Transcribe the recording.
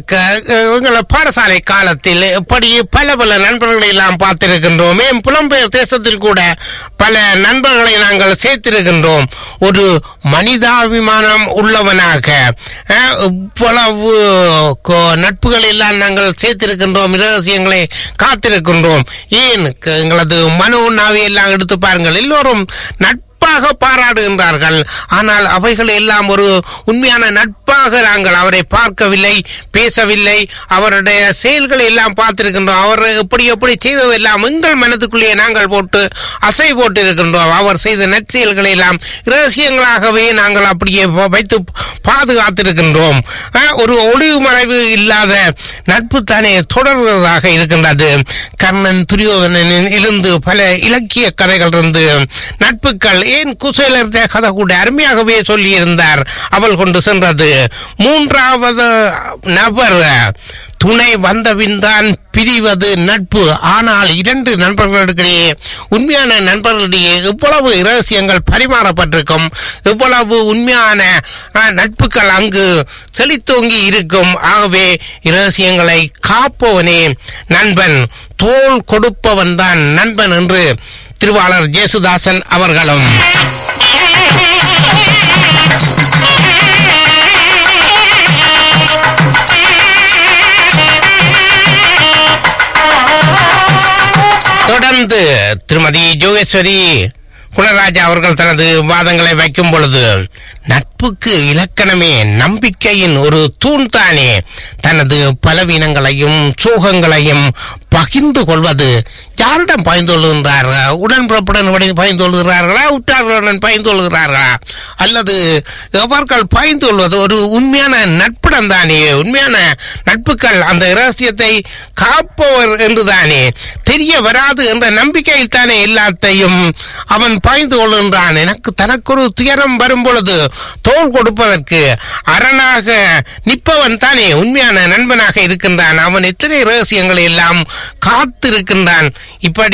க- எங்களை பாடசாலை காலத்தில் இப்படி பல பல நண்பர்களை எல்லாம் பார்த்திருக்கின்றோம் ஏன் புலம்பெயர் தேசத்தில் கூட பல நண்பர்களை நாங்கள் சேர்த்திருக்கின்றோம் ஒரு மனிதாபிமானம் உள்ளவனாக அஹ், இவ்வளவு கொ- நட்புகள் எல்லாம் நாங்கள் சேர்த்திருக்கின்றோம் இரகசியங்களை காத்திருக்கின்றோம் ஏன் க- எங்களது மனோ நாவி எல்லாம் எடுத்து பாருங்கள் எல்லோரும் நட்பாக பாராடுகின்றார்கள் ஆனால் அவைகள் எல்லாம் ஒரு உண்மையான நட்பாக நாங்கள் அவரை பார்க்கவில்லை பேசவில்லை அவருடைய செயல்களை எல்லாம் பார்த்திருக்கின்றோம் அவர் எப்படி எப்படி செய்ததெல்லாம் எங்கள் மனதுக்குள்ளே நாங்கள் போட்டு அசை போட்டு இருக்கின்றோம் அவர் செய்த நற்செயல்களை எல்லாம் இரகசியங்களாகவே நாங்கள் அப்படியே வ- வைத்து பாதுகாத்திருக்கின்றோம் அஹ், ஒரு ஒளிவு மறைவு இல்லாத நட்பு தானே தொடர்வதாக இருக்கின்றது கர்ணன் துரியோதனனில் இருந்து பல இலக்கிய கதைகள் இருந்து நட்புகள் ஏன் குசேலர் கதை கூட அருமையாகவே சொல்லியிருந்தார் அவள் கொண்டு சென்றது மூன்றாவது நபர் துணை வந்தபின் தான் பிரிவது நட்பு ஆனால் இரண்டு நண்பர்களுக்கிடையே உண்மையான நண்பர்களிடையே எவ்வளவு இரகசியங்கள் பரிமாறப்பட்டிருக்கும் எவ்வளவு உண்மையான அஹ், நட்புகள் அங்கு செழித்தோங்கி இருக்கும் ஆகவே இரகசியங்களை காப்பவனே நண்பன் தோள் கொடுப்பவன் தான் நண்பன் என்று திருவாளர் ஜேசுதாசன் அவர்களும் தொடர்ந்து திருமதி ஜோகேஸ்வரி குணராஜா அவர்கள் தனது வாதங்களை வைக்கும் பொழுது நட்புக்கு இலக்கணமே நம்பிக்கையின் ஒரு தூண் தானே தனது பலவீனங்களையும் சோகங்களையும் பகிர்ந்து கொள்வது யாரிடம் பகிர்ந்து கொள்கின்றார் உடன்பிறப்புடன் உடன் பகிர்ந்து கொள்கிறார்களா உற்றார்களுடன் பகிர்ந்து கொள்கிறார்களா அல்லது எவர்கள் பகிர்ந்து கொள்வது ஒரு உண்மையான நட்பிடம் தானே உண்மையான நட்புகள் அந்த இரகசியத்தை காப்பவர் என்றுதானே தெரிய வராது என்ற நம்பிக்கையில் தானே எல்லாத்தையும் அவன் பாய்ந்து கொள்கின்றான் எனக்கு தனக்கொரு துயரம் வரும் பொழுது தோல் கொடுப்பதற்கு அரணாக நிற்பவன் தானே உண்மையான நண்பனாக இருக்கின்றான் அவன் எத்தனை ரகசியங்களை எல்லாம் காத்திருக்கின்றான் இப்படி